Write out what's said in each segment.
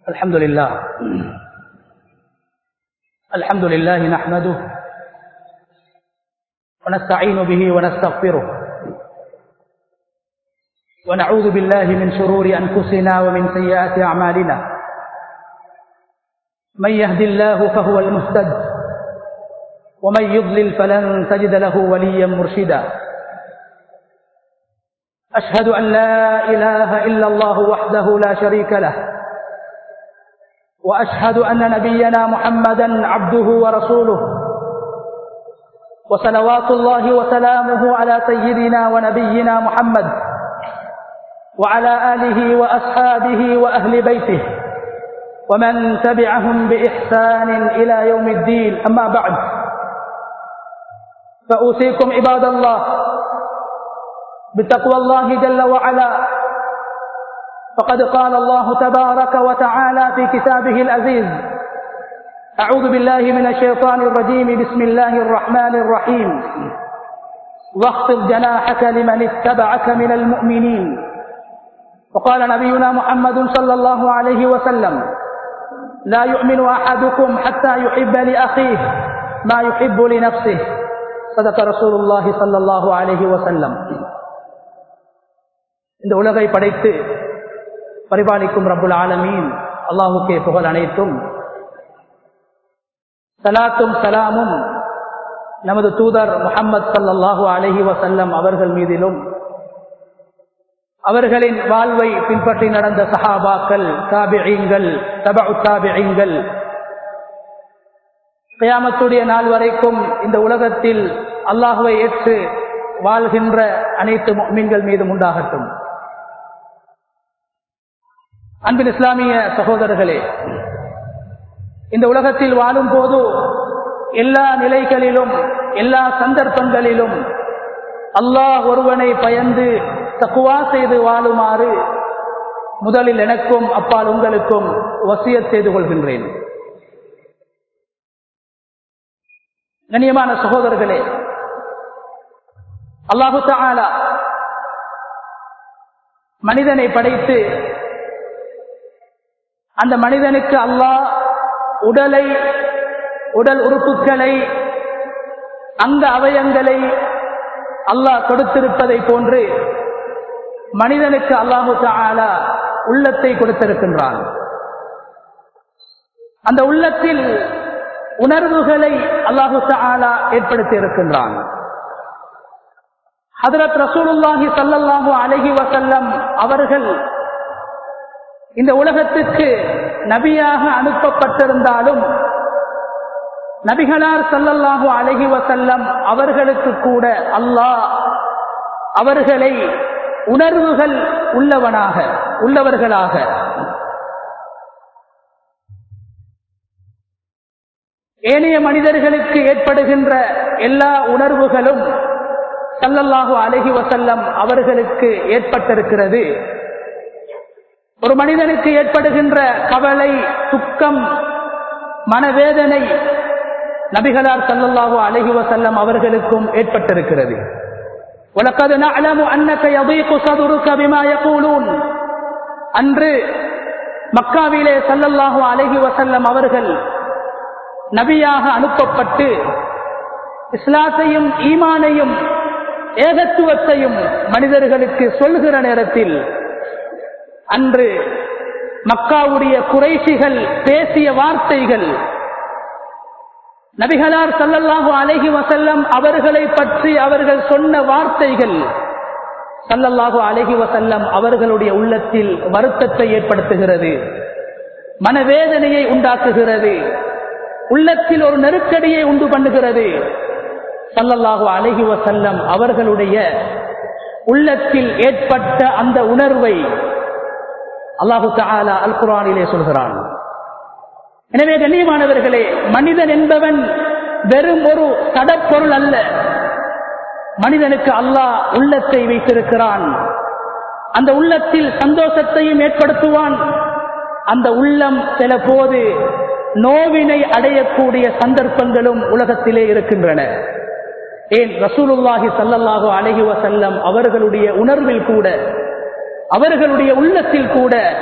الحمد لله الحمد لله نحمده ونستعين به ونستغفره ونعوذ بالله من شرور أنفسنا ومن سيئات أعمالنا من يهد الله فهو المهتد ومن يضلل فلن تجد له وليا مرشدا أشهد أن لا إله إلا الله وحده لا شريك له وأشهد أن نبينا محمدا عبده ورسوله وصلوات الله وسلامه على سيدنا ونبينا محمد وعلى آله وأصحابه وأهل بيته ومن تبعهم بإحسان إلى يوم الدين أما بعد فأوصيكم عباد الله بتقوى الله جل وعلا فقد قال الله تبارك وتعالى في كتابه العزيز أعوذ بالله من الشيطان الرجيم بسم الله الرحمن الرحيم واخفض جناحك لمن اتبعك من المؤمنين وقال نبينا محمد صلى الله عليه وسلم لا يؤمن أحدكم حتى يحب لأخيه ما يحب لنفسه صدق رسول الله صلى الله عليه وسلم இந்த உலகை படைத்து பரிபாலிக்கும் ரப்புல் ஆலமீன் அல்லாஹுக்கே புகழ் அனைத்தும் சலாத்தும் சலாமும் நமது தூதர் முகம்மது சல்லாஹூ அலஹி வசல்லம் அவர்கள் மீதிலும் அவர்களின் வாழ்வை பின்பற்றி நடந்த சஹாபாக்கள் தாபிகள் தபு தாபிகள் கயாமத்துடைய நாள் வரைக்கும் இந்த உலகத்தில் அல்லாஹுவை ஏற்று வாழ்கின்ற அனைத்து மீன்கள் மீதும் உண்டாகட்டும் அன்பின் இஸ்லாமிய சகோதரர்களே இந்த உலகத்தில் வாழும் போது எல்லா நிலைகளிலும் எல்லா சந்தர்ப்பங்களிலும் அல்லாஹ் ஒருவனை பயந்து தக்குவா செய்து வாழுமாறு முதலில் எனக்கும் அப்பால் உங்களுக்கும் வசியத் செய்து கொள்கின்றேன் கண்ணியமான சகோதரர்களே அல்லாஹு தாலா மனிதனை படைத்து அந்த மனிதனுக்கு அல்லாஹ் உடலை உடல் உறுப்புகளை அங்க அவயங்களை அல்லாஹ் கொடுத்திருப்பதை போன்று மனிதனுக்கு அல்லாஹு தாலா உள்ளத்தை கொடுத்திருக்கின்றான் அந்த உள்ளத்தில் உணர்வுகளை அல்லாஹு தாலா ஏற்படுத்தி இருக்கின்றான் ஹதரத் ரசூலுல்லாஹி சல்லல்லாஹு அலஹி வசல்லம் அவர்கள் இந்த உலகத்துக்கு நபியாக அனுப்பப்பட்டிருந்தாலும் நபிகளார் சல்லல்லாஹு அலஹி வசல்லம் அவர்களுக்கு கூட அல்லாஹ் அவர்களை உணர்வுகள் உள்ளவனாக உள்ளவர்களாக ஏனைய மனிதர்களுக்கு ஏற்படுகின்ற எல்லா உணர்வுகளும் சல்லல்லாஹு அலஹி வசல்லம் அவர்களுக்கு ஏற்பட்டிருக்கிறது ஒரு மனிதனுக்கு ஏற்படுகின்ற கவலை துக்கம் மனவேதனை நபிகளார் சல்லல்லாஹு அலஹி வசல்லம் அவர்களுக்கும் ஏற்பட்டிருக்கிறது உலகது நஅலமு அன்னக யதீகு சதுருக பிமா யகூலூன் அன்று மக்காவிலே சல்லல்லாஹு அலஹி வசல்லம் அவர்கள் நபியாக அனுப்பப்பட்டு இஸ்லாத்தையும் ஈமானையும் ஏகத்துவத்தையும் மனிதர்களுக்கு சொல்கிற நேரத்தில் அன்று மக்காவுடைய குறைசிகள் பேசிய வார்த்தைகள் நபிகளார் சல்லல்லாஹு அலஹி வசல்லம் அவர்களை பற்றி அவர்கள் சொன்ன வார்த்தைகள் சல்லல்லாஹு அலஹி வசல்லம் அவர்களுடைய உள்ளத்தில் வருத்தத்தை ஏற்படுத்துகிறது மனவேதனையை உண்டாக்குகிறது உள்ளத்தில் ஒரு நெருக்கடியை உண்டு பண்ணுகிறது சல்லல்லாஹு அலஹி வசல்லம் அவர்களுடைய உள்ளத்தில் ஏற்பட்ட அந்த உணர்வை அல்லாஹு தாலா அல் குரானிலே சொல்கிறான் எனவே கண்ணியமானவர்களே மனிதன் என்பவன் வெறும் ஒரு சடப்பொருள் அல்ல மனிதனுக்கு அல்லாஹ் உள்ளத்தை வைத்திருக்கிறான் அந்த உள்ளத்தில் சந்தோஷத்தையும் ஏற்படுத்துவான் அந்த உள்ளம் சில போது நோவினை அடையக்கூடிய சந்தர்ப்பங்களும் உலகத்திலே இருக்கின்றன ஏன் ரசூலுல்லாஹி சல்லல்லாஹு அலஹி வசல்லம் அவர்களுடைய உணர்வில் கூட அவர்களுடைய உள்ளத்தில் கூட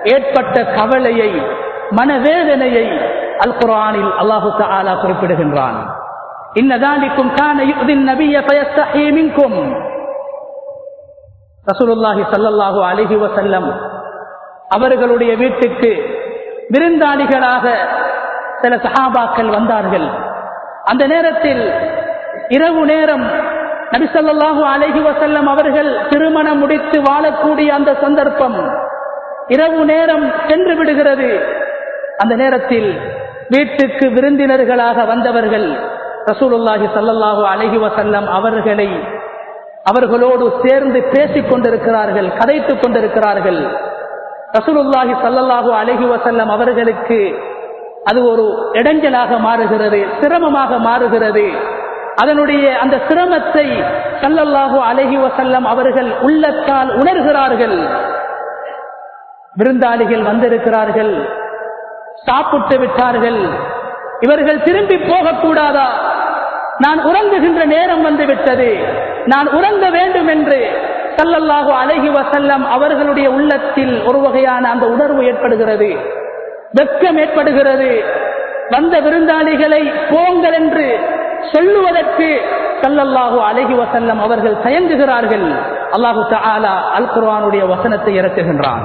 ஏற்பட்ட கவலையை மனவேதனையை அல் குரானில் அல்லாஹு தாலா குறிப்பிடுகின்றான் இன்னதாலிக்கும் கான யுதின் நபிய பயஸ்தஹி மின்கும் ரசூலுல்லாஹி ஸல்லல்லாஹு அலைஹி வஸல்லம் அவர்களுடைய வீட்டுக்கு விருந்தாளிகளாக சில சஹாபாக்கள் வந்தார்கள் அந்த நேரத்தில் இரவு நேரம் நபிசல்லாஹு அலைஹி வசல்லம் அவர்கள் திருமணம் முடித்து வாழக்கூடிய அந்த சந்தர்ப்பம் இரவு நேரம் சென்று விடுகிறது அந்த நேரத்தில் வீட்டுக்கு விருந்தினர்களாக வந்தவர்கள் ரசூலுல்லாஹி சல்லல்லாஹு அலைஹி வசல்லம் அவர்களை அவர்களோடு சேர்ந்து பேசிக் கொண்டிருக்கிறார்கள் கதைத்துக் கொண்டிருக்கிறார்கள் ரசூலுல்லாஹி சல்லல்லாஹு அலைஹி வசல்லம் அவர்களுக்கு அது ஒரு இடைஞ்சலாக மாறுகிறது சிரமமாக மாறுகிறது அதனுடைய அந்த சிரமத்தை சல்லல்லாஹு அலைஹி வசல்லம் அவர்கள் உள்ளத்தால் உணர்கிறார்கள் விருந்தாளிகள் வந்திருக்கிறார்கள் சாப்பிட்டு விட்டார்கள் இவர்கள் திரும்பி போகக்கூடாதா நான் உறங்குகின்ற நேரம் வந்து விட்டது நான் உறங்க வேண்டும் என்று சல்லல்லாஹு அலைஹி வசல்லம் அவர்களுடைய உள்ளத்தில் ஒரு வகையான அந்த உணர்வு ஏற்படுகிறது வெட்கம் ஏற்படுகிறது வந்த விருந்தாளிகளை போங்கள் என்று சொல்லுவதற்கு சல்லல்லாஹு அலைஹி வசல்லம் அவர்கள் தயங்குகிறார்கள் அல்லாஹு தஆலா அல் குர்ஆனுடைய வசனத்தை இறக்குகின்றான்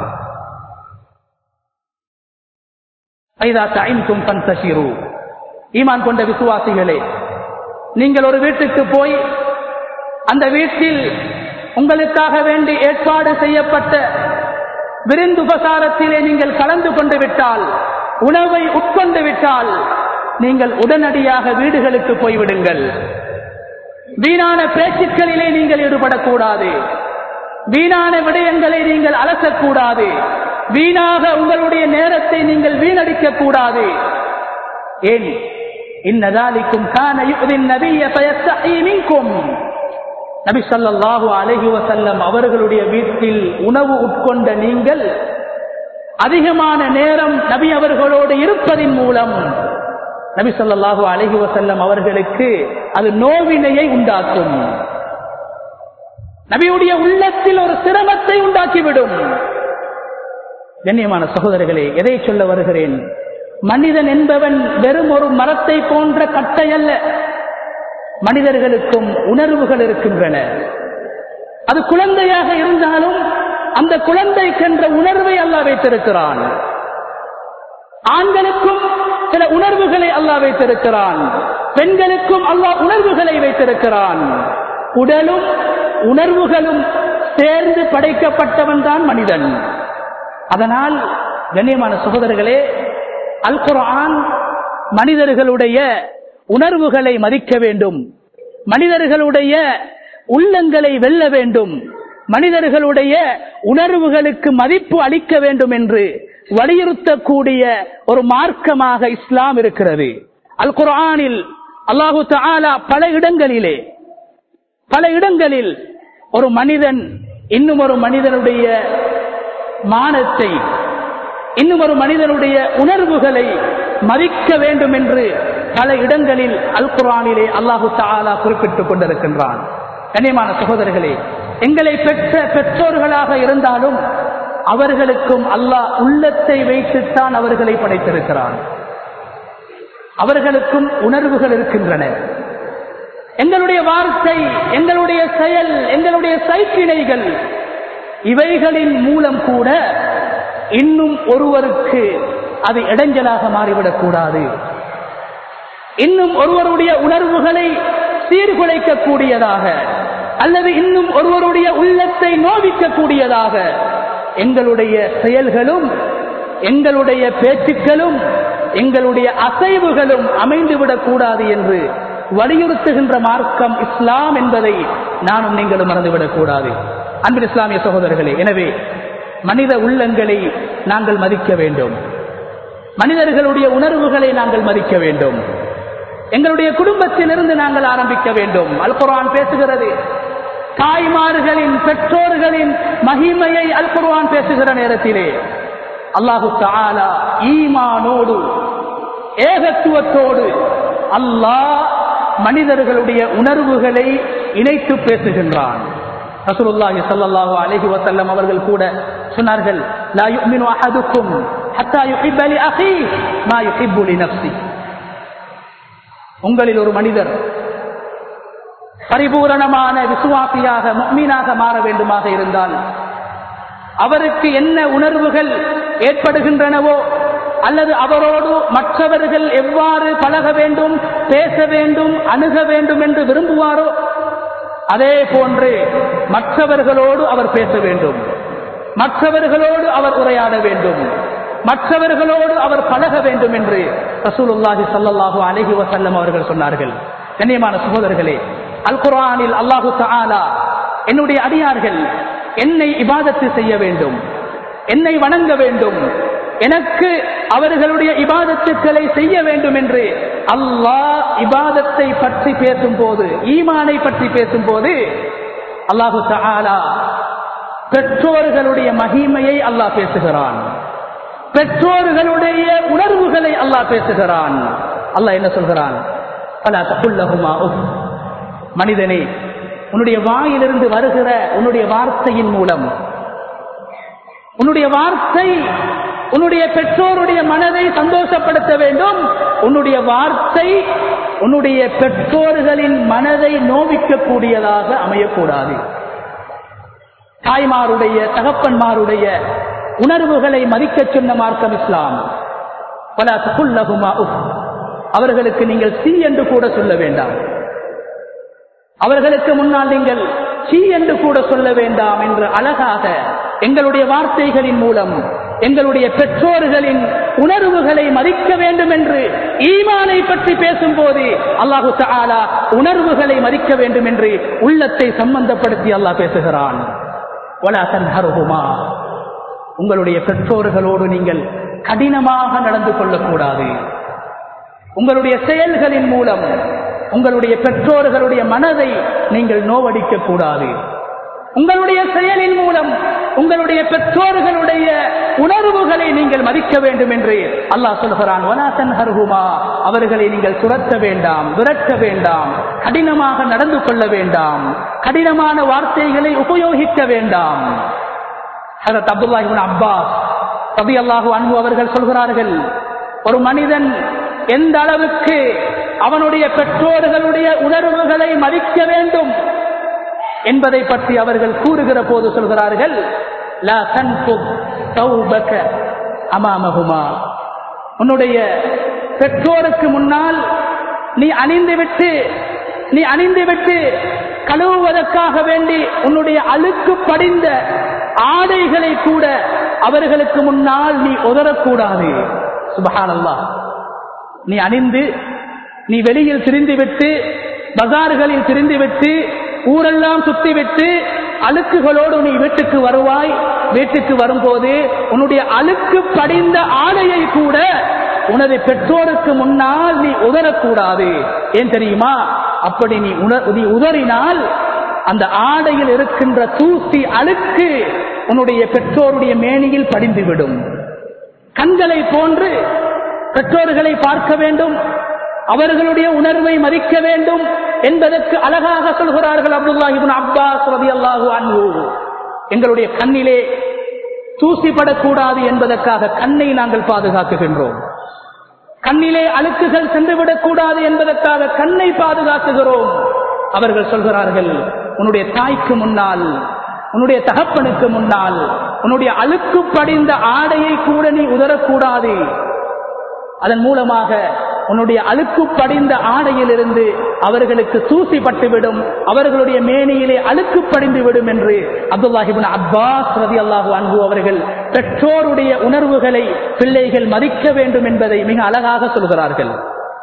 ஐதா தஐன்தும் ஃபன்தஷிரு ஈமான் கொண்ட விசுவாசிகளே நீங்கள் ஒரு வீட்டுக்கு போய் அந்த வீட்டில் உங்களுக்காக வேண்டி ஏற்பாடு செய்யப்பட்ட விருந்துபசாரத்திலே நீங்கள் கலந்து கொண்டு விட்டால் உணவை உட்கொண்டு விட்டால் நீங்கள் உடனடியாக வீடுகளுக்கு போய்விடுங்கள் வீணான பேச்சுக்களிலே நீங்கள் ஈடுபடக்கூடாது வீணான விடயங்களை நீங்கள் அலசக்கூடாது வீணாக உங்களுடைய நேரத்தை நீங்கள் வீணடிக்க கூடாது ஏன் இன்னதாலிக்கும் கான யுதின் நபிய பயஸ்தஹி மின்கும் நபி ஸல்லல்லாஹு அலைஹி வஸல்லம் அவர்களுடைய வீட்டில் உணவு உட்கொண்ட நீங்கள் அதிகமான நேரம் நபி அவர்களோடு இருப்பதின் மூலம் நபி ஸல்லல்லாஹு அலைஹி வஸல்லம் அவர்களுக்கு அது நோவினையை உண்டாக்கும் நபியுடைய உள்ளத்தில் ஒரு சிரமத்தை உண்டாக்கிவிடும் கண்ணியமான சகோதரர்களே எதை சொல்ல வருகிறேன் மனிதன் என்பவன் வெறும் ஒரு மரத்தை போன்ற கட்டை அல்ல மனிதர்களுக்கும் உணர்வுகள் இருக்கின்றன அது குழந்தையாக இருந்தாலும் அந்த குழந்தைக்கென்ற உணர்வை அல்லா வைத்திருக்கிறான் ஆண்களுக்கும் சில உணர்வுகளை அல்லா வைத்திருக்கிறான் பெண்களுக்கும் அல்லாஹ் உணர்வுகளை வைத்திருக்கிறான் உடலும் உணர்வுகளும் சேர்ந்து படைக்கப்பட்டவன் தான் மனிதன் அதனால் கண்ணியமான சகோதரர்களே அல் குர்ஆன் மனிதர்களுடைய உணர்வுகளை மதிக்க வேண்டும் மனிதர்களுடைய உள்ளங்களை வெல்ல வேண்டும் மனிதர்களுடைய உணர்வுகளுக்கு மதிப்பு அளிக்க வேண்டும் என்று வலியுறுத்தக்கூடிய ஒரு மார்க்கமாக இஸ்லாம் இருக்கிறது அல் குர்ஆனில் அல்லாஹு தஆலா பல இடங்களிலே பல இடங்களில் ஒரு மனிதன் இன்னும் ஒரு மனிதனுடைய மானத்தை இன்னும் ஒரு மனிதனுடைய உணர்வுகளை மதிக்க வேண்டும் என்று பல இடங்களில் அல் குரானிலே அல்லாஹு தாலா குறிப்பிட்டுக் கொண்டிருக்கின்றான் கண்ணியமான சகோதரர்களே எங்களை பெற்ற பெற்றோர்களாக இருந்தாலும் அவர்களுக்கும் அல்லாஹ் உள்ளத்தை வைத்துத்தான் அவர்களை படைத்திருக்கிறான் அவர்களுக்கும் உணர்வுகள் இருக்கின்றன எங்களுடைய வார்த்தை எங்களுடைய செயல் எங்களுடைய சைக்கிணைகள் இவைகளின் மூலம் கூட இன்னும் ஒருவருக்கு அது இடைஞ்சலாக மாறிவிடக் கூடாது இன்னும் ஒருவருடைய உணர்வுகளை சீர்குலைக்க கூடியதாக அல்லது இன்னும் ஒருவருடைய உள்ளத்தை நோவிக்க கூடியதாக எங்களுடைய செயல்களும் எங்களுடைய பேச்சுக்களும் எங்களுடைய அசைவுகளும் அமைந்துவிடக் கூடாது என்று வலியுறுத்துகின்ற மார்க்கம் இஸ்லாம் என்பதை நானும் நீங்களும் மறந்துவிடக் கூடாது அன்பின் இஸ்லாமிய சகோதரர்களே எனவே மனித உள்ளங்களை நாங்கள் மதிக்க வேண்டும் மனிதர்களுடைய உணர்வுகளை நாங்கள் மதிக்க வேண்டும் எங்களுடைய குடும்பத்திலிருந்து நாங்கள் ஆரம்பிக்க வேண்டும் அல் குர்ஆன் பேசுகிறது தாய்மார்களின் பெற்றோர்களின் மகிமையை அல் குர்ஆன் பேசுகிற நேரத்திலே அல்லாஹு தாலா ஈமானோடு ஏகத்துவத்தோடு அல்லாஹ் மனிதர்களுடைய உணர்வுகளை இணைத்து பேசுகின்றான் ரசூலுல்லாஹி ஸல்லல்லாஹு அலைஹி வஸல்லம் அவர்கள் கூட சொன்னார்கள் லா யுமினு அஹதுக்கும் ஹத்தா யுஹிப்ப லி அஹி மா யுஹிப்பு லி நஃப்ஸி உங்களில் ஒரு மனிதர் பரிபூரணமான விசுவாசியாக முக்மீனாக மாற வேண்டுமாக இருந்தால் அவருக்கு என்ன உணர்வுகள் ஏற்படுகின்றனவோ அல்லது அவரோடு மற்றவர்கள் எவ்வாறு பழக வேண்டும் பேச வேண்டும் அணுக வேண்டும் என்று விரும்புவாரோ அதே போன்று மற்றவர்களோடு அவர் பேச வேண்டும் மற்றவர்களோடு அவர் உரையாட வேண்டும் மற்றவர்களோடு அவர் பழக வேண்டும் என்று ரசூலுல்லாஹி ஸல்லல்லாஹு அலைஹி வஸல்லம் அவர்கள் சொன்னார்கள் கண்ணியமான சகோதரர்களே அல் குர்ஆனில் அல்லாஹு தஆலா என்னுடைய அடியார்கள் என்னை இபாதத்து செய்ய வேண்டும் என்னை வணங்க வேண்டும் எனக்கு அவர்களுடைய இபாதத்துக்களை செய்ய வேண்டும் என்று அல்லாஹ் இபாதத்தை பற்றி பேசும் போது ஈமானை பற்றி பேசும் போது அல்லாஹு தஆலா பெற்றோர்களுடைய மகிமையை அல்லாஹ் பேசுகிறான் பெற்றோர்களுடைய உணர்வுகளை அல்லாஹ் பேசுகிறான் அல்லாஹ் என்ன சொல்கிறான் பல தகுல்லகுமா மனிதனே உன்னுடைய வாயிலிருந்து வருகிற உன்னுடைய வார்த்தையின் மூலம் உன்னுடைய வார்த்தை உன்னுடைய பெற்றோருடைய மனதை சந்தோஷப்படுத்த வேண்டும் உன்னுடைய வார்த்தை உன்னுடைய பெற்றோர்களின் மனதை நோவிக்கக்கூடியதாக அமையக்கூடாது தாய்மாருடைய தகப்பன்மாருடைய உணர்வுகளை மதிக்க சொன்ன மார்க்கம் இஸ்லாம் பல தகுல்லகுமா அவர்களுக்கு நீங்கள் சி என்று கூட சொல்ல வேண்டாம் அவர்களுக்கு முன்னால் நீங்கள் சி என்று கூட சொல்ல வேண்டாம் என்று அழகாக எங்களுடைய வார்த்தைகளின் மூலம் எங்களுடைய பெற்றோர்களின் உணர்வுகளை மதிக்க வேண்டும் என்று ஈமானை பற்றி பேசும்போது அல்லாஹு தாலா உணர்வுகளை மதிக்க வேண்டும் என்று உள்ளத்தை சம்பந்தப்படுத்தி அல்லாஹ் பேசுகிறான் உங்களுடைய பெற்றோர்களோடு நீங்கள் கடினமாக நடந்து கொள்ளக்கூடாது உங்களுடைய செயல்களின் மூலம் உங்களுடைய பெற்றோர்களுடைய மனதை நீங்கள் நோவடிக்க கூடாது உங்களுடைய செயலின் மூலம் உங்களுடைய பெற்றோர்களுடைய உணர்வுகளை நீங்கள் மதிக்க வேண்டும் என்று அல்லாஹ் சொல்கிறான் வனாசன் ஹர்ஹுமா அவர்களை நீங்கள் துரத்த வேண்டாம் விரட்ட வேண்டாம் கடினமாக நடந்து கொள்ள வேண்டாம் கடினமான வார்த்தைகளை உபயோகிக்க வேண்டாம் ஹரத் அப்துல்லாஹிபின் அப்பாஸ் ரபி அல்லாஹு அன்பு அவர்கள் சொல்கிறார்கள் ஒரு மனிதன் எந்த அளவுக்கு அவனுடைய பெற்றோர்களுடைய உணர்வுகளை மதிக்க வேண்டும் என்பதை பற்றி அவர்கள் கூறுகிற போது சொல்கிறார்கள் அமாமகுமா உன்னுடைய பெற்றோருக்கு முன்னால் நீ அணிந்துவிட்டு நீ அணிந்துவிட்டு கழுவுவதற்காக வேண்டி உன்னுடைய அழுக்கு படிந்த ஆடைகளை கூட அவர்களுக்கு முன்னால் நீ உதரக்கூடாது சுபஹானல்லா நீ அணிந்து நீ வெளியில் திரிந்துவிட்டு பஜார்களில் திரிந்துவிட்டு ஊரெல்லாம் சுத்திவிட்டு அழுக்குகளோடு நீ வீட்டுக்கு வருவாய் வீட்டுக்கு வரும்போது உன்னுடைய அழுக்கு படிந்த ஆடையை கூட உனது பெற்றோருக்கு முன்னால் நீ உதரக்கூடாது ஏன் தெரியுமா அப்படி நீ நீ உதறினால் அந்த ஆடையில் இருக்கின்ற தூசி அழுக்கு உன்னுடைய பெற்றோருடைய மேனியில் படிந்துவிடும் கண்களை போன்று பெற்றோர்களை பார்க்க வேண்டும் அவர்களுடைய உணர்வை மதிக்க வேண்டும் என்பதற்கு அழகாக சொல்கிறார்கள் அப்துல்லாஹிபின் அப்பாஸ் ரவி அல்லாஹு அன்பு எங்களுடைய கண்ணிலே தூசிப்படக்கூடாது என்பதற்காக கண்ணை நாங்கள் பாதுகாக்குகின்றோம் கண்ணிலே அழுக்குகள் சென்றுவிடக் கூடாது என்பதற்காக கண்ணை பாதுகாக்குகிறோம் அவர்கள் சொல்கிறார்கள் உன்னுடைய தாய்க்கு முன்னால் உன்னுடைய தகப்பனுக்கு முன்னால் உன்னுடைய அழுக்கு படிந்த ஆடையை கூட நீ உதரக்கூடாது அதன் மூலமாக உன்னுடைய அழுக்கு படிந்த ஆடையிலிருந்து அவர்களுக்கு தூசி பட்டுவிடும் அவர்களுடைய மேனியிலே அழுக்கு படிந்து விடும் என்று அப்துல்லாஹிபின் அப்பாஸ் ரதி அல்லாஹு அன்பு அவர்கள் பெற்றோருடைய உணர்வுகளை பிள்ளைகள் மதிக்க வேண்டும் என்பதை மிக அழகாக சொல்கிறார்கள்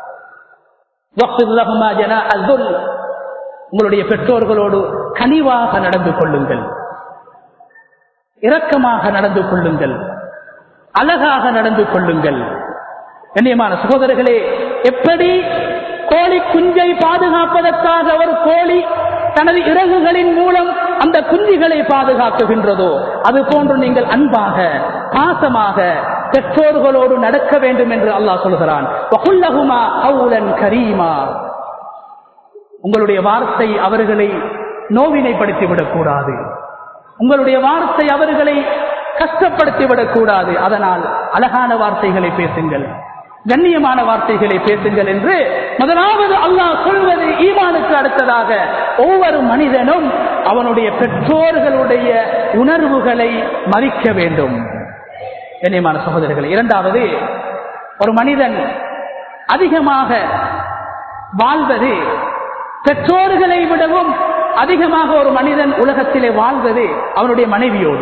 உங்களுடைய பெற்றோர்களோடு கனிவாக நடந்து கொள்ளுங்கள் இரக்கமாக நடந்து கொள்ளுங்கள் அழகாக நடந்து கொள்ளுங்கள் கண்ணியமான சகோதரர்களே எப்படி கோழி குஞ்சை பாதுகாப்பதற்காக ஒரு கோழி தனது இறகுகளின் மூலம் அந்த குஞ்சுகளை பாதுகாக்குகின்றதோ அது போன்று நீங்கள் அன்பாக பாசமாக பெற்றோர்களோடு நடக்க வேண்டும் என்று அல்லாஹ் சொல்கிறான் கரீமா உங்களுடைய வார்த்தை அவர்களை நோவினைப்படுத்தி விடக்கூடாது உங்களுடைய வார்த்தை அவர்களை கஷ்டப்படுத்தி விடக்கூடாது அதனால் அழகான வார்த்தைகளை பேசுங்கள் கண்ணியமான வார்த்தைகளை பேசுங்கள் என்று முதலாவது அல்லாஹ் சொல்வது ஈமானுக்கு அடுத்ததாக ஒவ்வொரு மனிதனும் அவனுடைய பெற்றோர்களுடைய உணர்வுகளை மதிக்க வேண்டும் கண்ணியமான சகோதரர்கள் இரண்டாவது ஒரு மனிதன் அதிகமாக வாழ்வது பெற்றோர்களை விடவும் அதிகமாக ஒரு மனிதன் உலகத்திலே வாழ்வது அவனுடைய மனைவியோடு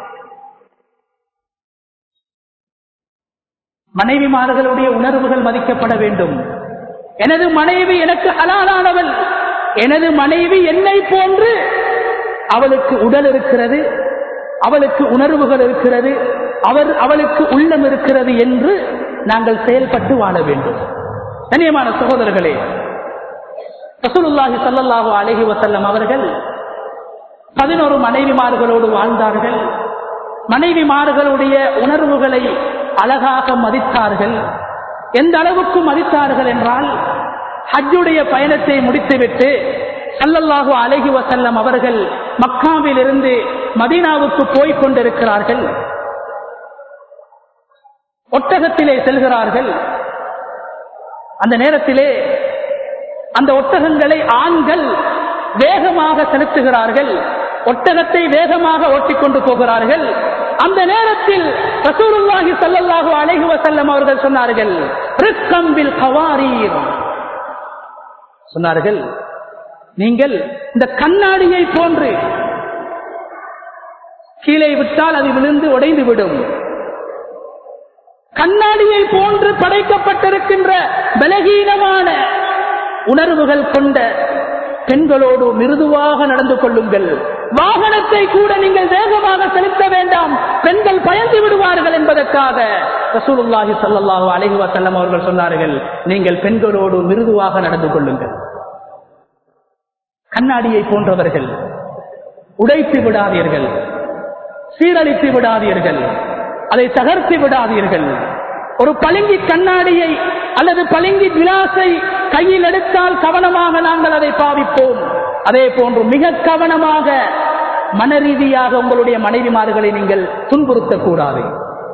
மனைவிமார்களுடைய உணர்வுகள் மதிக்கப்பட வேண்டும் எனது மனைவி எனக்கு ஹலாலானவள் எனது மனைவி என்னை போன்று அவளுக்கு உடல் இருக்கிறது அவளுக்கு உணர்வுகள் இருக்கிறது அவர் அவளுக்கு உள்ளம் இருக்கிறது என்று நாங்கள் செயல்பட்டு வாழ வேண்டும் கண்ணியமான சகோதரர்களே ரசூலுல்லாஹி ஸல்லல்லாஹு அலைஹி வஸல்லம் அவர்கள் பதினோரு மனைவிமார்களோடு வாழ்ந்தார்கள் மனைவிமார்களுடைய உணர்வுகளை அழகாக மதித்தார்கள் எந்த அளவுக்கு மதித்தார்கள் என்றால் ஹஜ்ஜுடைய பயணத்தை முடித்துவிட்டு சல்லல்லாஹு அலைஹி வசல்லம் அவர்கள் மக்காவில் இருந்து மதீனாவுக்கு போய்க் கொண்டிருக்கிறார்கள் ஒட்டகத்திலே செல்கிறார்கள் அந்த நேரத்திலே அந்த ஒட்டகங்களை ஆண்கள் வேகமாக செலுத்துகிறார்கள் ஒட்டகத்தை வேகமாக ஓட்டிக்கொண்டு போகிறார்கள் அந்த நேரத்தில் ரசூலுல்லாஹி ஸல்லல்லாஹு அலைஹி வஸல்லம் அவர்கள் சொன்னார்கள் ரிஸ்கம் பில் கவாரீர் சொன்னார்கள் நீங்கள் இந்த கண்ணாடியை போன்று கீழே விட்டால் அது விழுந்து உடைந்து விடும் கண்ணாடியை போன்று படைக்கப்பட்டிருக்கின்ற பலகீனமான உணர்வுகள் கொண்ட பெண்களோடு மிருதுவாக நடந்து கொள்ளுங்கள் வாகனத்தை கூட நீங்கள் வேகமாக செலுத்த வேண்டாம் பெண்கள் பயந்து விடுவார்கள் என்பதற்காக ரசூலுல்லாஹி ஸல்லல்லாஹு அலைஹி வஸல்லம் அவர்கள் சொன்னார்கள் நீங்கள் பெண்களோடு மிருதுவாக நடந்து கொள்ளுங்கள் கண்ணாடியை போன்றவர்கள் உடைத்து விடாதீர்கள் சீரழித்து விடாதீர்கள் அதை தகர்த்து விடாதீர்கள் ஒரு பளிங்கி கண்ணாடியை அல்லது பளிங்கி கிளாஸை கையில் எடுத்தால் கவனமாக நாங்கள் அதை பாவிப்போம் அதே போன்று மிக கவனமாக மன ரீதியாக உங்களுடைய மனைவிமார்களை நீங்கள் துன்புறுத்தக் கூடாது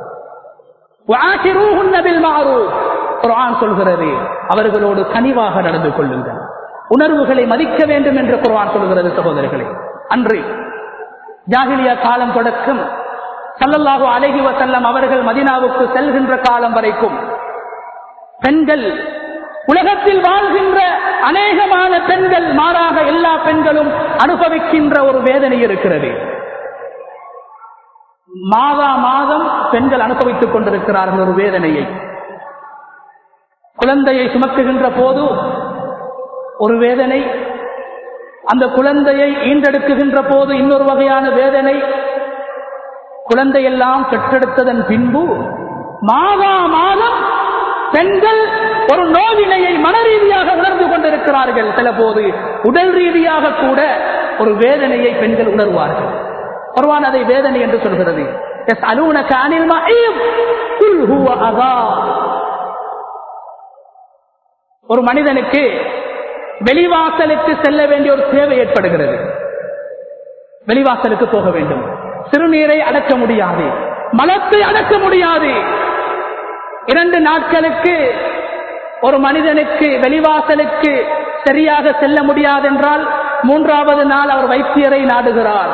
குர்ஆன் சொல்கிறது அவர்களோடு கனிவாக நடந்து கொள்ளுங்கள் உணர்வுகளை மதிக்க வேண்டும் என்று குர்ஆன் சொல்கிறது சகோதரர்களே அன்று ஜாகிலியா காலம் தொடக்கம் சல்லல்லாஹு அலைஹி வசல்லம் அவர்கள் மதினாவுக்கு செல்கின்ற காலம் வரைக்கும் பெண்கள் உலகத்தில் வாழ்கின்ற அநேகமான பெண்கள் மாறாக எல்லா பெண்களும் அனுபவிக்கின்ற ஒரு வேதனை இருக்கிறது மாதா மாதம் பெண்கள் அனுபவித்துக் கொண்டிருக்கிறார்கள் ஒரு வேதனையை குழந்தையை சுமக்குகின்ற போது ஒரு வேதனை அந்த குழந்தையை ஈண்டெடுக்குகின்ற போது இன்னொரு வகையான வேதனை குழந்தையெல்லாம் பெற்றெடுத்ததன் பின்பு மாதா மாதம் பெண்கள் ஒரு நோவினையை மன ரீதியாக உணர்ந்து கொண்டிருக்கிறார்கள் சில போது உடல் ரீதியாக கூட ஒரு வேதனையை பெண்கள் உணர்வார்கள் குர்ஆன் அதை வேதனை என்று சொல்கிறது يسألونك عن المحيض قل هو أذى ஒரு மனிதனுக்கு வெளிவாசலுக்கு செல்ல வேண்டிய ஒரு தேவை ஏற்படுகிறது வெளிவாசலுக்கு போக வேண்டும் சிறுநீரை அடக்க முடியாது மலத்தை அடக்க முடியாது இரண்டு நாட்களுக்கு ஒரு மனிதனுக்கு வெளிவாசலுக்கு சரியாக செல்ல முடியாது என்றால் மூன்றாவது நாள் அவர் வைத்தியரை நாடுகிறார்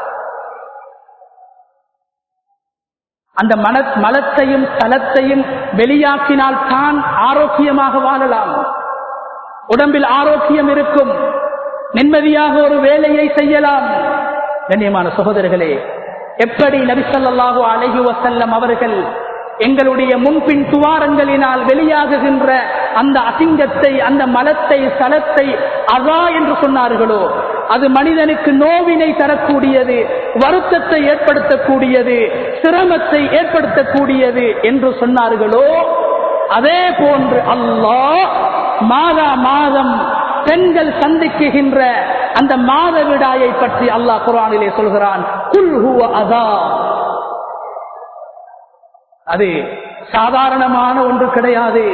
அந்த மன மலத்தையும் தலத்தையும் வெளியாக்கினால் தான் ஆரோக்கியமாக வாழலாம் உடம்பில் ஆரோக்கியம் இருக்கும் நிம்மதியாக ஒரு வேலையை செய்யலாம் கண்ணியமான சகோதரர்களே எப்படி நபிசல்லாஹு அலஹி வசல்லம் அவர்கள் எங்களுடைய முன்பின் துவாரங்களினால் வெளியாகுகின்ற அந்த அசிங்கத்தை அந்த மலத்தை சலத்தை அதா என்று சொன்னார்களோ அது மனிதனுக்கு நோவினை தரக்கூடியது வருத்தத்தை ஏற்படுத்தக்கூடியது சிரமத்தை ஏற்படுத்தக்கூடியது என்று சொன்னார்களோ அதே போன்று அல்லாஹ் மாதா மாதம் பெண்கள் சந்திக்குகின்ற அந்த மாத விடாயை பற்றி அல்லாஹ் குரானிலே சொல்கிறான் குல் ஹுவ அதா அது சாதாரணமான ஒன்று கிடையாது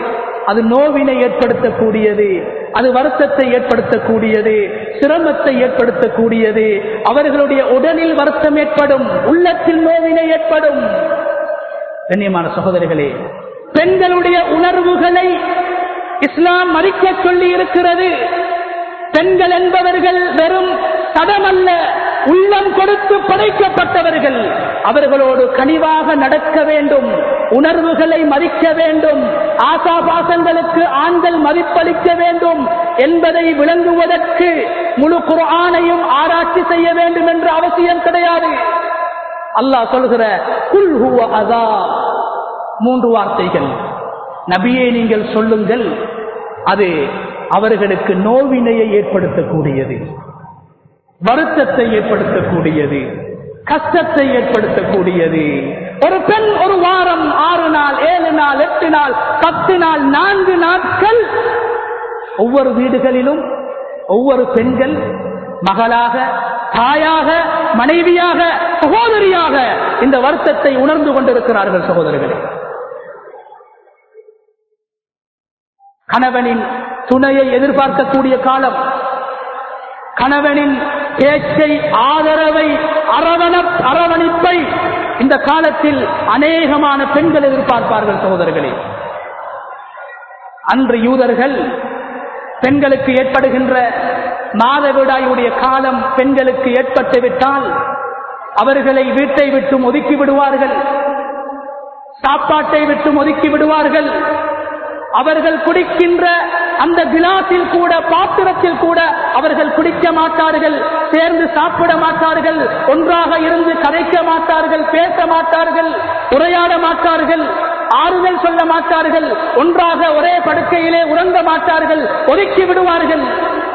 அது நோவினை ஏற்படுத்தக்கூடியது அது வருத்தத்தை ஏற்படுத்தக்கூடியது சிரமத்தை ஏற்படுத்தக்கூடியது அவர்களுடைய உடலில் வருத்தம் ஏற்படும் உள்ளத்தில் நோவினை ஏற்படும் கண்ணியமான சகோதரிகளே பெண்களுடைய உணர்வுகளை இஸ்லாம் மறிக்க சொல்லி இருக்கிறது பெண்கள் என்பவர்கள் வெறும் சடமல்ல உள்ளம் கொடுத்து படைக்கப்பட்டவர்கள் அவர்களோடு கனிவாக நடக்க வேண்டும் உணர்வுகளை மதிக்க வேண்டும் ஆசாபாசங்களுக்கு ஆண்கள் மதிப்பளிக்க வேண்டும் என்பதை விளங்குவதற்கு முழு குர்ஆனையும் ஆராய்ச்சி செய்ய வேண்டும் என்ற அவசியம் கிடையாது அல்லாஹ் சொல்கிற குல் ஹுவ அதா மூன்று வார்த்தைகள் நபியே நீங்கள் சொல்லுங்கள் அது அவர்களுக்கு நோவினையை ஏற்படுத்தக்கூடியது வருத்தத்தை ஏற்படுத்தக்கூடியது கஷ்டத்தை ஏற்படுத்தக்கூடியது ஒரு பெண் ஒரு வாரம் ஆறு நாள் ஏழு நாள் எட்டு நாள் பத்து நாள் நான்கு நாட்கள் ஒவ்வொரு வீடுகளிலும் ஒவ்வொரு பெண்கள் மகளாக தாயாக மனைவியாக சகோதரியாக இந்த வருத்தத்தை உணர்ந்து கொண்டிருக்கிறார்கள் சகோதரர்களே கணவனின் துணையை எதிர்பார்க்கக்கூடிய காலம் கணவனின் பேச்சை ஆதரவை அரவண அரவணைப்பை இந்த காலத்தில் அநேகமான பெண்கள் எதிர்பார்ப்பார்கள் சகோதரர்களே அன்று யூதர்கள் பெண்களுக்கு ஏற்படுகின்ற மாதவிடாயுடைய காலம் பெண்களுக்கு ஏற்பட்டு விட்டால் அவர்களை வீட்டை விட்டு ஒதுக்கி விடுவார்கள் சாப்பாட்டை விட்டு ஒதுக்கி விடுவார்கள் அவர்கள் குடிக்கின்ற அந்த கிலாஸில் கூட பாத்திரத்தில் கூட அவர்கள் குடிக்க மாட்டார்கள் சேர்ந்து சாப்பிட மாட்டார்கள் ஒன்றாக இருந்து கதைக்க மாட்டார்கள் பேச மாட்டார்கள் உரையாட மாட்டார்கள் ஆறுதல் சொல்ல மாட்டார்கள் ஒன்றாக ஒரே படுக்கையிலே உறங்க மாட்டார்கள் ஒதுக்கி விடுவார்கள்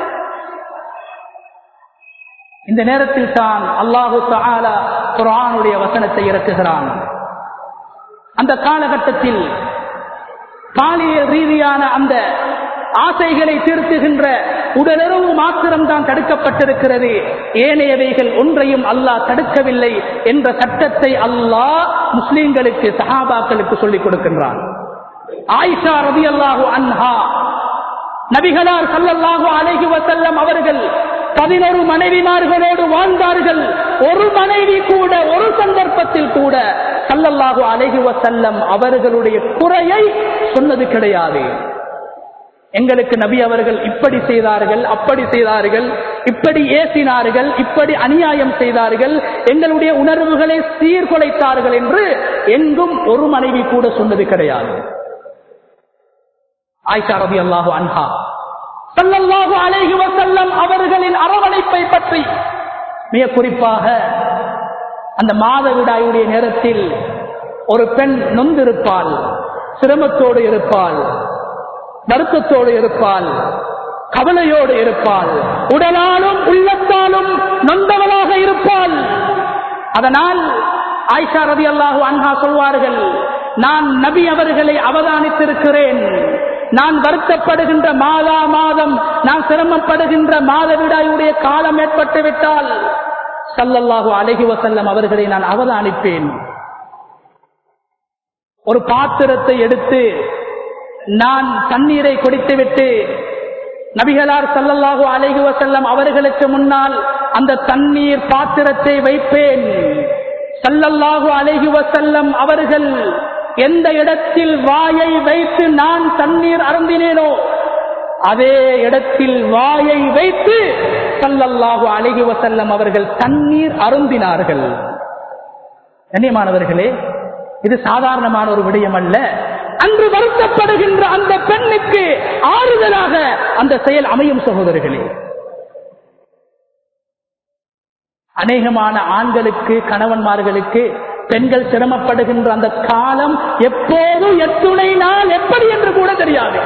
இந்த நேரத்தில் தான் அல்லாஹு தாலா குரானுடைய வசனத்தை இறக்குகிறான் அந்த காலகட்டத்தில் பாலியல் ரீதியான அந்த ஆசைகளை தீர்த்துகின்ற உடலுறவு மாத்திரம்தான் தடுக்கப்பட்டிருக்கிறது ஏனையவைகள் ஒன்றையும் அல்லாஹ் தடுக்கவில்லை என்ற சட்டத்தை அல்லாஹ் முஸ்லிம்களுக்கு சஹாபாக்களுக்கு சொல்லிக் கொடுக்கின்றான் ஆயிஷா ரவி அல்லாஹு அன்ஹா நபிகளார் சல்லல்லாஹு அலைஹி வசல்லம் அவர்கள் பதினொரு மனைவிமார்களோடு வாழ்ந்தார்கள் ஒரு மனைவி கூட ஒரு சந்தர்ப்பத்தில் கூட சல்லல்லாஹு அலைஹி வசல்லம் அவர்களுடைய குறையை சொன்னது கிடையாது எங்களுக்கு நபி அவர்கள் இப்படி செய்தார்கள் அப்படி செய்தார்கள் இப்படி ஏசினார்கள் இப்படி அநியாயம் செய்தார்கள் எங்களுடைய உணர்வுகளை சீர்குலைத்தார்கள் என்று எங்கும் ஒரு மனைவி கூட சொன்னது கிடையாது ஆயிஷா ரபி அல்லாஹு அன்ஹா சல்லல்லாஹு அலைஹி வசல்லம் அவர்களின் அரவணைப்பை பற்றி மிக குறிப்பாக அந்த மாதவிடாயுடைய நேரத்தில் ஒரு பெண் நொந்திருப்பாள் சிரமத்தோடு இருப்பாள் வருத்தத்தோடு இருப்பாள் கவலையோடு இருப்பாள் உடலாலும் உள்ளத்தாலும் நொந்தவளாக இருப்பாள் அதனால் ஆயிஷா ரவி அல்லாஹு அன்ஹா சொல்வார்கள் நான் நபி அவர்களை அவதானித்திருக்கிறேன் நான் வருத்தப்படுகின்ற மாதா மாதம் நான் சிரமப்படுகின்ற மாதவிடாயுடைய காலம் ஏற்பட்டு விட்டால் சல்லல்லாஹு அலஹி வசல்லம் அவர்களை நான் அவதானிப்பேன் ஒரு பாத்திரத்தை எடுத்து நான் தண்ணீரை குடித்துவிட்டு நபிகளார் சல்லல்லாஹு அலைஹி வசல்லம் அவர்களுக்கு முன்னால் அந்த தண்ணீர் பாத்திரத்தை வைப்பேன் சல்லல்லாஹு அலைஹி வசல்லம் அவர்கள் எந்த இடத்தில் வாயை வைத்து நான் தண்ணீர் அருந்தினேனோ அதே இடத்தில் வாயை வைத்து சல்லல்லாஹு அலைஹி வசல்லம் அவர்கள் தண்ணீர் அருந்தினார்கள் கண்ணியமானவர்களே இது சாதாரணமான ஒரு விடயம் அல்ல அன்று வருத்தப்படுகின்ற அந்த பெண்ணுக்கு ஆறுதலாக அந்த செயல் அமையும் சகோதரர்களே அநேகமான ஆண்களுக்கு கணவன்மார்களுக்கு பெண்கள் சிரமப்படுகின்ற அந்த காலம் எப்போது எத்துணை நாள் எப்படி என்று கூட தெரியாது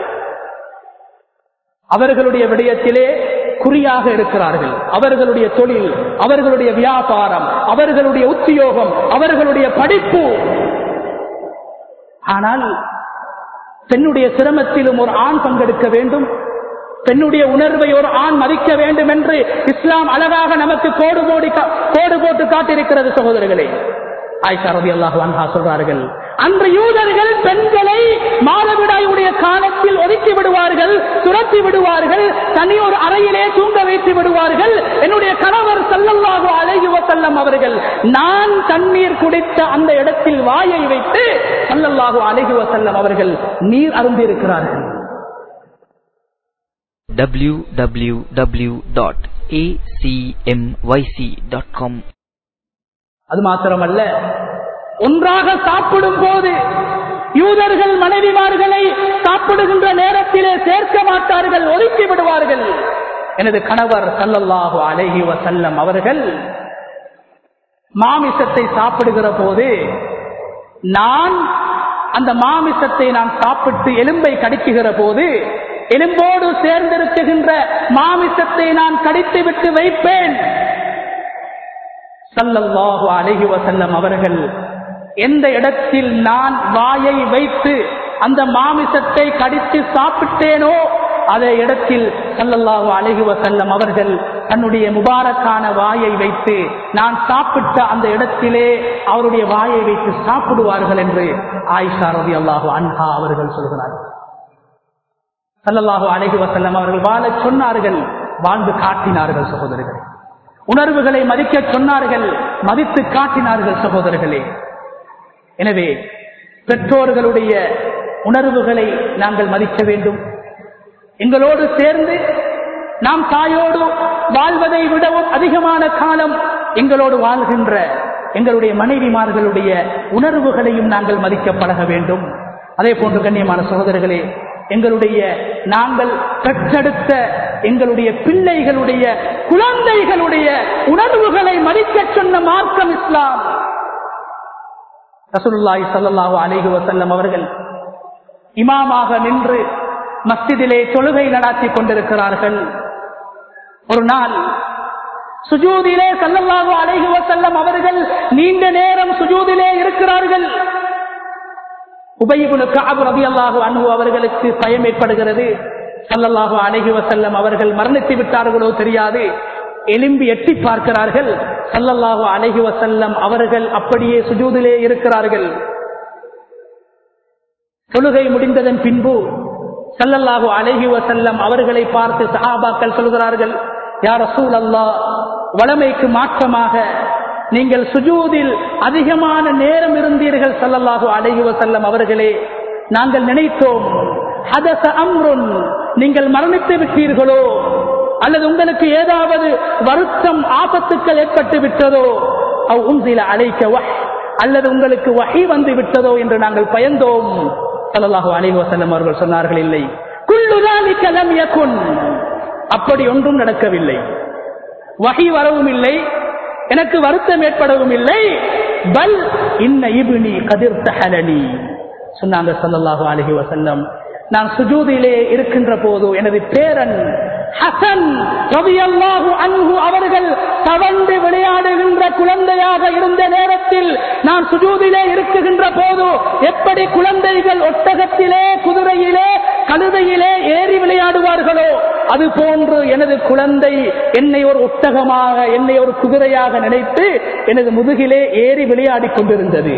அவர்களுடைய விடயத்திலே குறியாக இருக்கிறார்கள் அவர்களுடைய தொழில் அவர்களுடைய வியாபாரம் அவர்களுடைய உத்தியோகம் அவர்களுடைய படிப்பு ஆனால் பெண்ணுடைய சிரமத்திலும் ஒரு ஆண் பங்கெடுக்க வேண்டும் பெண்ணுடைய உணர்வை ஒரு ஆண் மதிக்க வேண்டும் என்று இஸ்லாம் அழகாக நமக்கு கோடு போடி கோடு போட்டு காட்டியிருக்கிறது சகோதரர்களே ஆயிஷா ரவி அல்லாஹு அன்ஹா சொல்றார்கள் அன்று யூதர்கள் பெண்களை மாதவிடாயுடைய கால ஒதுக்கி விடுவார்கள் என்னுடைய கணவர் சல்லல்லாஹு அலைஹி வஸல்லம் அவர்கள் நான் தண்ணீர் குடித்த அந்த இடத்தில் வாயை வைத்து சல்லல்லாஹு அலைஹி வஸல்லம் அவர்கள் நீர் அருந்தி இருக்கிறார்கள் www.acmyc.com அது மாத்திரமல்ல ஒன்றாக சாப்பிடும் போது யூதர்கள் மனைவிமார்களை சாப்பிடுகின்ற நேரத்திலே சேர்க்க மாட்டார்கள் ஒதுக்கி விடுவார்கள் எனது கணவர் சல்லல்லாஹு அலைஹி வசல்லம் அவர்கள் மாமிசத்தை சாப்பிடுகிற போது நான் அந்த மாமிசத்தை நான் சாப்பிட்டு எலும்பை கடிக்குகிற போது எலும்போடு சேர்ந்திருக்குகின்ற மாமிசத்தை நான் கடித்து விட்டு வைப்பேன் சல்லல்லாஹு அலைஹி வசல்லம் அவர்கள் எந்த இடத்தில் நான் வாயை வைத்து அந்த மாமிசத்தை கடித்து சாப்பிட்டேனோ அதே இடத்தில் சல்லல்லாஹு அலைஹி வசல்லம் அவர்கள் தன்னுடைய முபாரக்கான வாயை வைத்து நான் சாப்பிட்ட அந்த இடத்திலே அவருடைய வாயை வைத்து சாப்பிடுவார்கள் என்று ஆயிஷா ரவி அல்லாஹு அன்ஹா அவர்கள் சொல்கிறார்கள் சல்லல்லாஹு அலைஹி வசல்லம் அவர்கள் வாழச் சொன்னார்கள் வாழ்ந்து காட்டினார்கள் சகோதரர்களே உணர்வுகளை மதிக்க சொன்னார்கள் மதித்து காட்டினார்கள் சகோதரர்களே எனவே பெற்றோர்களுடைய உணர்வுகளை நாங்கள் மதிக்க வேண்டும் எங்களோடு சேர்ந்து நாம் தாயோடு வாழ்வதை விடவும் அதிகமான காலம் எங்களோடு வாழ்கின்ற எங்களுடைய மனைவிமார்களுடைய உணர்வுகளையும் நாங்கள் மதிக்க பழக வேண்டும் அதே போன்று கண்ணியமான சகோதரர்களே எங்களுடைய நாங்கள் பெற்றெடுத்த எங்களுடைய பிள்ளைகளுடைய குழந்தைகளுடைய உணர்வுகளை மதிக்க சொன்ன மார்க்கம் இஸ்லாம் ரசூலுல்லாஹி ஸல்லல்லாஹு அலைஹி வஸல்லம் அவர்கள் இமாமாக நின்று மஸ்ஜிதிலே தொழுகை நடாத்தி கொண்டிருக்கிறார்கள் ஒரு நாள் சுஜூதிலே சல்லல்லாஹு அலைஹி வஸல்லம் அவர்கள் நீண்ட நேரம் சுஜூதிலே இருக்கிறார்கள் உபயிபுனு கஅப் ரலியல்லாஹு அன்ஹு அவர்களுக்கு பயம் ஏற்படுகிறது சல்லல்லாஹு அலைஹி வஸல்லம் அவர்கள் மரணித்து விட்டார்களோ தெரியாது எலும்பி எட்டி பார்க்கிறார்கள் சல்லல்லாஹு அலைஹி வஸல்லம் அவர்கள் அப்படியே சுஜூதிலே இருக்கிறார்கள் தொழுகை முடிந்ததன் பின்பு சல்லல்லாஹு அலைஹி வஸல்லம் அவர்களை பார்த்து சஹாபாக்கள் சொல்கிறார்கள் யார் ரசூல் அல்லாஹ் வளமைக்கு மாற்றமாக நீங்கள் சுஜூதில் அதிகமான நேரம் இருந்தீர்கள் சல்லல்லாஹு அலைஹி வஸல்லம் அவர்களே நாங்கள் நினைத்தோம் ஹதச அம்ருன் நீங்கள் மரணித்து விட்டீர்களோ அல்லது உங்களுக்கு ஏதாவது வருத்தம் ஆபத்துக்கள் ஏற்பட்டு விட்டதோ அவ் உன்சில அழைக்க வஹ் அல்லது உங்களுக்கு வகை வந்து விட்டதோ என்று நாங்கள் பயந்தோம் சல்லல்லாஹு அலைஹி வஸல்லம் அவர்கள் சொன்னார்கள் இல்லை குல்லுதாலிக்க லம் யகுன் அப்படி ஒன்றும் நடக்கவில்லை வகை வரவும் இல்லை எனக்கு வருத்தம் ஏற்படவும் இல்லை பல் இன்ன இப்னி கதிர் தஹலனி சொன்னாங்க சல்லல்லாஹு அலைஹி வஸல்லம் நான் சுஜூதிலே இருக்கின்ற போது எனது பேரன் ஹசன் ரலியல்லாஹு அன்ஹு அவர்கள் தவண்டு விளையாடுகின்ற குழந்தையாக இருந்த நேரத்தில் நான் சுஜூதிலே இருக்குகின்ற போது எப்படி குழந்தைகள் ஒட்டகத்திலே குதிரையிலே கழுதையிலே ஏறி விளையாடுவார்களோ அது போன்று எனது குழந்தை என்னை ஒரு ஒட்டகமாக என்னை ஒரு குதிரையாக நினைத்து எனது முதுகிலே ஏறி விளையாடிக் கொண்டிருந்தது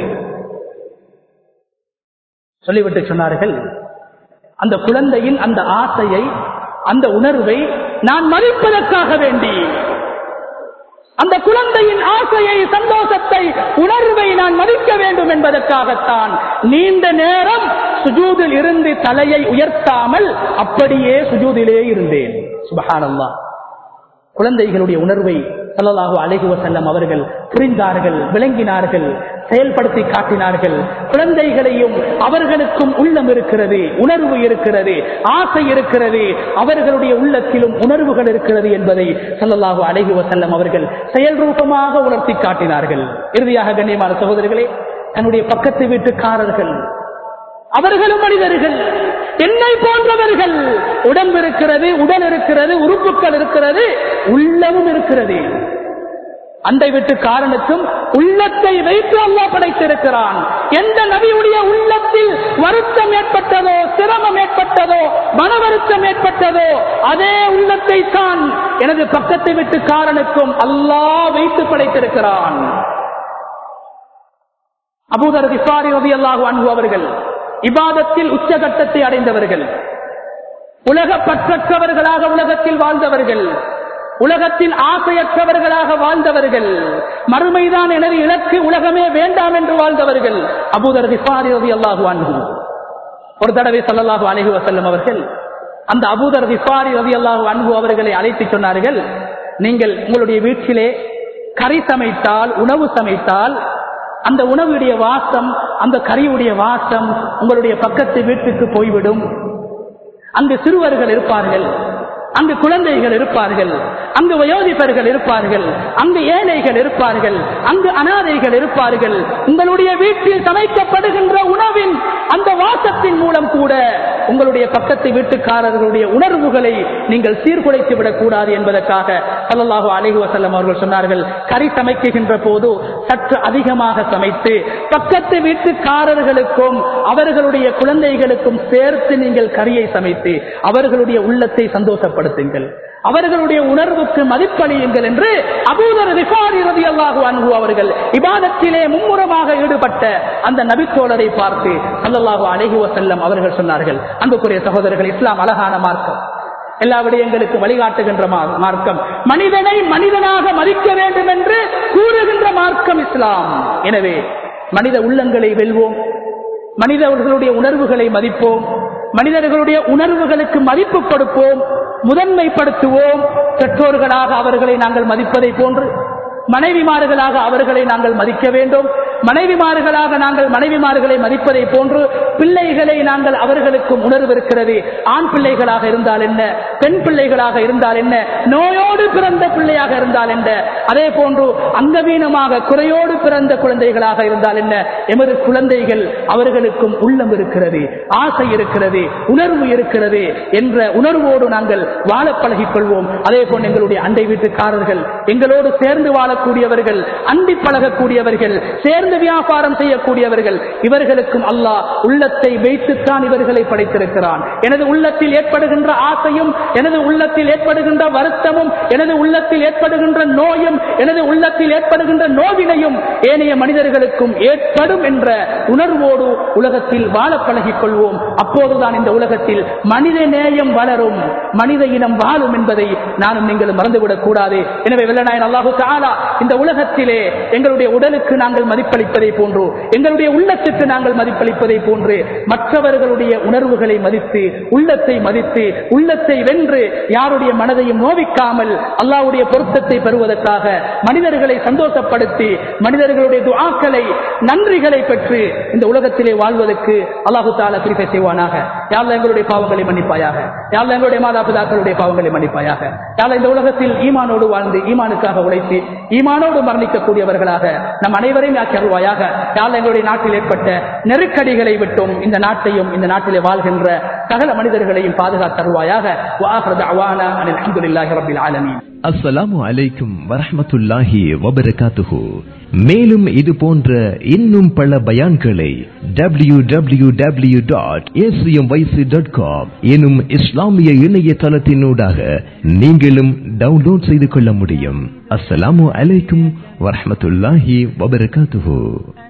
சொல்லிவிட்டு சொன்னார்கள் அந்த குழந்தையின் அந்த ஆசையை அந்த உணர்வை நான் மதிப்பதற்காக வேண்டி அந்த குழந்தையின் ஆசையை சந்தோஷத்தை உணர்வை நான் மதிக்க வேண்டும் என்பதற்காகத்தான் நீண்ட நேரம் சுஜூதில் இருந்து தலையை உயர்த்தாமல் அப்படியே சுஜூதிலே இருந்தேன் சுபஹானல்லா குழந்தைகளுடைய உணர்வை சல்லல்லாஹு அலைஹி வஸல்லம் அவர்கள் புரிந்தார்கள் விளங்கினார்கள் செயல்படுத்தி காட்டினார்கள் குழந்தைகளையும் அவர்களுக்கும் உள்ளம் இருக்கிறது உணர்வு இருக்கிறது ஆசை இருக்கிறது அவர்களுடைய உள்ளத்திலும் உணர்வுகள் இருக்கிறது என்பதை சல்லல்லாஹு அலைஹி வஸல்லம் அவர்கள் செயல் ரூபமாக உணர்த்தி காட்டினார்கள் இறுதியாக கண்ணியமான சகோதரர்களே தன்னுடைய பக்கத்து வீட்டுக்காரர்கள் அவர்களும் மனிதர்கள் என்னை போன்றவர்கள் உடம்பு இருக்கிறது உடல் இருக்கிறது உறுப்புகள் இருக்கிறது உள்ளமும் இருக்கிறது அண்டை விட்டு காரணத்தும் உள்ளத்தை வைத்து அல்லா படைத்திருக்கிறான் எந்த நபியுடைய உள்ளத்தில் வருத்தம் ஏற்பட்டதோ சிரமம் ஏற்பட்டதோ மன வருத்தம் ஏற்பட்டதோ அதே உள்ளத்தை தான் எனது பக்கத்தை விட்டு காரனுக்கும் அல்லாஹ் வைத்து படைத்திருக்கிறான் அபூதர் திசாரி ரவி அல்லாஹு அன்பு அவர்கள் இபாதத்தில் உச்சகட்டத்தை அடைந்தவர்கள் உலக பற்றற்றவர்களாக உலகத்தில் வாழ்ந்தவர்கள் உலகத்தில் ஆசையற்றவர்களாக வாழ்ந்தவர்கள் மறுமைதான் எனது இலக்கு உலகமே வேண்டாம் என்று வாழ்ந்தவர்கள் அபூதர் விசாரி அல்லாஹு அன்பு ஒரு தடவை சல்லல்லாஹு அலைஹி வசல்லம் அவர்கள் அந்த அபூதர் விசாரி ரவி அல்லாஹு அன்பு அவர்களை அழைத்து சொன்னார்கள் நீங்கள் உங்களுடைய வீட்டிலே கறி சமைத்தால் உணவு சமைத்தால் அந்த உணவுடைய வாசம் அந்த கறியுடைய வாசம் உங்களுடைய பக்கத்து வீட்டுக்கு போய்விடும் அங்கு சிறுவர்கள் இருப்பார்கள் அங்கு குழந்தைகள் இருப்பார்கள் அங்கு வயோதிபர்கள் இருப்பார்கள் அங்கு ஏழைகள் இருப்பார்கள் அங்கு அனாதைகள் இருப்பார்கள் உங்களுடைய வீட்டில் சமைக்கப்படுகின்ற உணவின் அந்த வாசத்தின் மூலம் கூட உங்களுடைய பக்கத்து வீட்டுக்காரர்களுடைய உணர்வுகளை நீங்கள் சீர்குலைத்து விடக் கூடாது என்பதற்காக சல்லல்லாஹு அலைஹி வஸல்லம் அவர்கள் சொன்னார்கள் கறி சமைக்குகின்ற போது சற்று அதிகமாக சமைத்து பக்கத்து வீட்டுக்காரர்களுக்கும் அவர்களுடைய குழந்தைகளுக்கும் சேர்த்து நீங்கள் கறியை சமைத்து அவர்களுடைய உள்ளத்தை சந்தோஷப்படுத்துங்கள் அவர்களுடைய உணர்வுக்கு மதிப்பளியுங்கள் என்று அபூதர் விசாரி ரதி அல்லாஹு அன்பு அவர்கள் இபாதத்திலே மும்முரமாக ஈடுபட்ட அந்த நபித்தோழரை பார்த்து சல்லல்லாஹு அலைஹி வஸல்லம் அவர்கள் சொன்னார்கள் அன்புக்குரிய சகோதரர்கள் இஸ்லாம் அழகான மார்க்கம் எல்லா விடயங்களுக்கு வழிகாட்டுகின்ற மா- மார்க்கம் மனிதனை மனிதனாக மதிக்க வேண்டும் என்று கூறுகின்ற மார்க்கம் இஸ்லாம் எனவே மனித உள்ளங்களை வெல்வோம் மனிதர்களுடைய உணர்வுகளை மதிப்போம் மனிதர்களுடைய உணர்வுகளுக்கு மதிப்பு கொடுப்போம் முதன்மைப்படுத்துவோம் பெற்றோர்களாக அவர்களை நாங்கள் மதிப்பதை போன்று மனைவிமார்களாக அவர்களை நாங்கள் மதிக்க வேண்டும் மனைவிமார்களாக நாங்கள் மனைவிமார்களை மதிப்பதை போன்று பிள்ளைகளை நாங்கள் அவர்களுக்கும் உணர்வு இருக்கிறது ஆண் பிள்ளைகளாக இருந்தால் என்ன பெண் பிள்ளைகளாக இருந்தால் என்ன நோயோடு பிறந்த பிள்ளையாக இருந்தால் என்ன அதே போன்று அங்கவீனமாக குறையோடு பிறந்த குழந்தைகளாக இருந்தால் என்ன எமது குழந்தைகள் அவர்களுக்கும் உள்ளம் இருக்கிறது ஆசை இருக்கிறது உணர்வு இருக்கிறது என்ற உணர்வோடு நாங்கள் வாழ பழகிக் கொள்வோம் அதே போன்று எங்களுடைய அண்டை வீட்டுக்காரர்கள் எங்களோடு சேர்ந்து வாழக்கூடியவர்கள் அண்டி பழகக்கூடியவர்கள் சேர்ந்து வியாபாரம் செய்யக்கூடியவர்கள் இவர்களுக்கும் அல்லாஹ் உள்ளத்தை வைத்துத்தான் இவர்களை படைத்திருக்கிறான் எனது உள்ளத்தில் ஏற்படுகின்ற ஆசையும் எனது உள்ளத்தில் ஏற்படுகின்ற வருத்தமும் எனது உள்ளத்தில் ஏற்படுகின்ற நோயும் எனது உள்ளத்தில் ஏற்படுகின்ற நோவினையும் ஏனைய மனிதர்களுக்கும் ஏற்படும் என்ற உணர்வோடு உலகத்தில் வாழ பழகிக் கொள்வோம் அப்போதுதான் இந்த உலகத்தில் மனித நேயம் வளரும் மனித இனம் வாழும் என்பதை நானும் நீங்களும் மறந்துவிடக் கூடாது எனவே வெள்ளநாயன் அல்லாஹு தாலா இந்த உலகத்திலே எங்களுடைய உடலுக்கு நாங்கள் மதிப்பளிப்பதை போன்று எங்களுடைய உள்ளத்துக்கு நாங்கள் மதிப்பளிப்பதை போன்று மற்றவர்களுடைய உணர்வுகளை மதித்து உள்ளத்தை மதித்து உள்ளத்தை வென்று யாருடைய மனதையும் நோவிக்காமல் அல்லாஹ்வுடைய பொருத்தத்தை பெறுவதற்காக மனிதர்களை சந்தோஷப்படுத்தி மனிதர்களுடைய துஆக்களை நன்றிகளை பெற்று இந்த உலகத்திலே வாழ்வதற்கு அல்லாஹு தாலா கிருபை செய்வானாக யாழ்ல எங்களுடைய பாவங்களை மன்னிப்பாயாக யாழ்ல எங்களுடைய மாதா பிதாக்களுடைய பாவங்களை மன்னிப்பாயாக யாழ்ல இந்த உலகத்தில் ஈமானோடு வாழ்ந்து ஈமானுக்காக உழைத்து ஈமானோடு மரணிக்கக்கூடியவர்களாக நம் அனைவரையும் ஆக்கி அருள்வாயாக யாழ்ல எங்களுடைய நாட்டில் ஏற்பட்ட நெருக்கடிகளை விட்டும் இந்த நாட்டையும் இந்த நாட்டிலே வாழ்கின்ற சகல மனிதர்களையும் பாதுகாத்தருவாயாக வாஹர் தஅவானா அனில் அல்ஹம்துலில்லாஹி ரப்பில் ஆலமீன் அஸ்ஸலாமு அலைக்கும் வரஹ்மத்துல்லாஹி வபரகாத்துஹு மேலும் இது போன்ற இன்னும் பல பயான்களை W W W dot dot com எனும் இஸ்லாமிய இணையதளத்தினூடாக நீங்களும் டவுன்லோட் செய்து கொள்ள முடியும் அஸ்ஸலாமு அலைக்கும் வரஹ்மத்துல்லாஹி வபரகாத்துஹு